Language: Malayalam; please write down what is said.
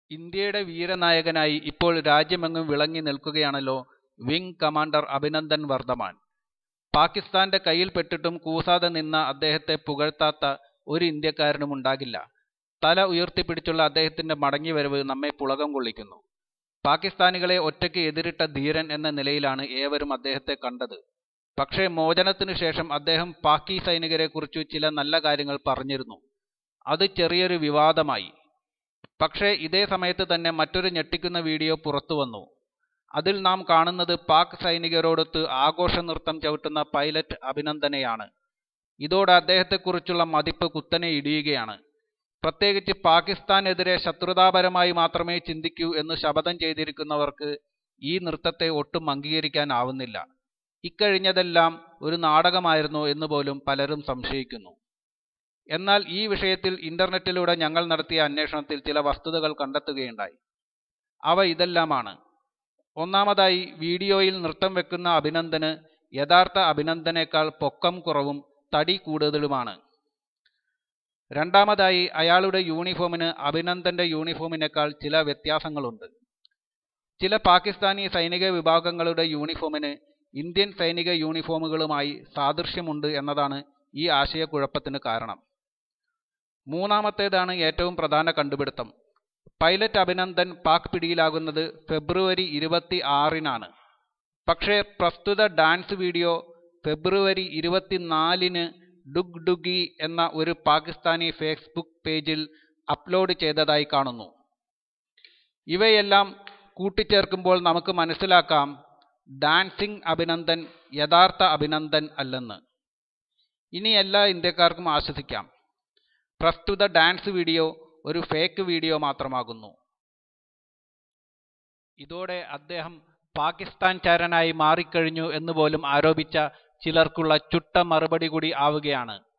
ഇന്ത്യയുടെ വീരനായകനായി ഇപ്പോൾ രാജ്യമെങ്ങും വിളങ്ങി നിൽക്കുകയാണല്ലോ വിംഗ് കമാൻഡർ അഭിനന്ദൻ വർദ്ധമാൻ പാകിസ്ഥാന്റെ കയ്യിൽപ്പെട്ടിട്ടും കൂസാതെ നിന്ന അദ്ദേഹത്തെ പുകഴ്ത്താത്ത ഒരു ഇന്ത്യക്കാരനുമുണ്ടാകില്ല തല ഉയർത്തിപ്പിടിച്ചുള്ള അദ്ദേഹത്തിന്റെ മടങ്ങിവരവ് നമ്മെ പുളകം കൊള്ളിക്കുന്നു പാകിസ്ഥാനികളെ ഒറ്റയ്ക്ക് എതിരിട്ട ധീരൻ എന്ന നിലയിലാണ് ഏവരും അദ്ദേഹത്തെ കണ്ടത് പക്ഷേ മോചനത്തിനു ശേഷം അദ്ദേഹം പാകി സൈനികരെക്കുറിച്ചു ചില നല്ല കാര്യങ്ങൾ പറഞ്ഞിരുന്നു അത് ചെറിയൊരു വിവാദമായി പക്ഷേ ഇതേ സമയത്ത് തന്നെ മറ്റൊരു ഞെട്ടിക്കുന്ന വീഡിയോ പുറത്തുവന്നു അതിൽ നാം കാണുന്നത് പാക് സൈനികരോടൊത്ത് ആഘോഷ നൃത്തം ചവിട്ടുന്ന പൈലറ്റ് അഭിനന്ദനെയാണ് ഇതോടെ അദ്ദേഹത്തെക്കുറിച്ചുള്ള മതിപ്പ് കുത്തനെ ഇടിയുകയാണ് പ്രത്യേകിച്ച് പാകിസ്ഥാനെതിരെ ശത്രുതാപരമായി മാത്രമേ ചിന്തിക്കൂ എന്ന് ശപഥം ചെയ്തിരിക്കുന്നവർക്ക് ഈ നൃത്തത്തെ ഒട്ടും അംഗീകരിക്കാനാവുന്നില്ല ഇക്കഴിഞ്ഞതെല്ലാം ഒരു നാടകമായിരുന്നോ എന്ന് പോലും പലരും സംശയിക്കുന്നു എന്നാൽ ഈ വിഷയത്തിൽ ഇന്റർനെറ്റിലൂടെ ഞങ്ങൾ നടത്തിയ അന്വേഷണത്തിൽ ചില വസ്തുതകൾ കണ്ടെത്തുകയുണ്ടായി അവ ഇതെല്ലാമാണ് ഒന്നാമതായി വീഡിയോയിൽ നൃത്തം വെക്കുന്ന അഭിനന്ദന് യഥാർത്ഥ അഭിനന്ദനേക്കാൾ പൊക്കം കുറവും തടി കൂടുതലുമാണ് രണ്ടാമതായി അയാളുടെ യൂണിഫോമിന് അഭിനന്ദന്റെ യൂണിഫോമിനേക്കാൾ ചില വ്യത്യാസങ്ങളുണ്ട് ചില പാകിസ്ഥാനി സൈനിക വിഭാഗങ്ങളുടെ യൂണിഫോമിന് ഇന്ത്യൻ സൈനിക യൂണിഫോമുകളുമായി സാദൃശ്യമുണ്ട് എന്നതാണ് ഈ ആശയക്കുഴപ്പത്തിന് കാരണം മൂന്നാമത്തേതാണ് ഏറ്റവും പ്രധാന കണ്ടുപിടുത്തം പൈലറ്റ് അഭിനന്ദൻ പാക് പിടിയിലാകുന്നത് ഫെബ്രുവരി ഇരുപത്തി ആറിനാണ് പക്ഷേ പ്രസ്തുത ഡാൻസ് വീഡിയോ ഫെബ്രുവരി ഇരുപത്തിനാലിന് ഡുഗ് ഡുഗി എന്ന ഒരു പാകിസ്ഥാനി ഫേസ്ബുക്ക് പേജിൽ അപ്ലോഡ് ചെയ്തതായി കാണുന്നു ഇവയെല്ലാം കൂട്ടിച്ചേർക്കുമ്പോൾ നമുക്ക് മനസ്സിലാക്കാം ഡാൻസിംഗ് അഭിനന്ദൻ യഥാർത്ഥ അഭിനന്ദൻ അല്ലെന്ന് ഇനി എല്ലാ ഇന്ത്യക്കാർക്കും ആശ്വസിക്കാം പ്രസ്തുത ഡാൻസ് വീഡിയോ ഒരു ഫേക്ക് വീഡിയോ മാത്രമാകുന്നു ഇതോടെ അദ്ദേഹം പാകിസ്ഥാൻ ചാരനായി മാറിക്കഴിഞ്ഞു എന്ന് പോലും ആരോപിച്ച ചിലർക്കുള്ള ചുട്ട മറുപടി കൂടി ആവുകയാണ്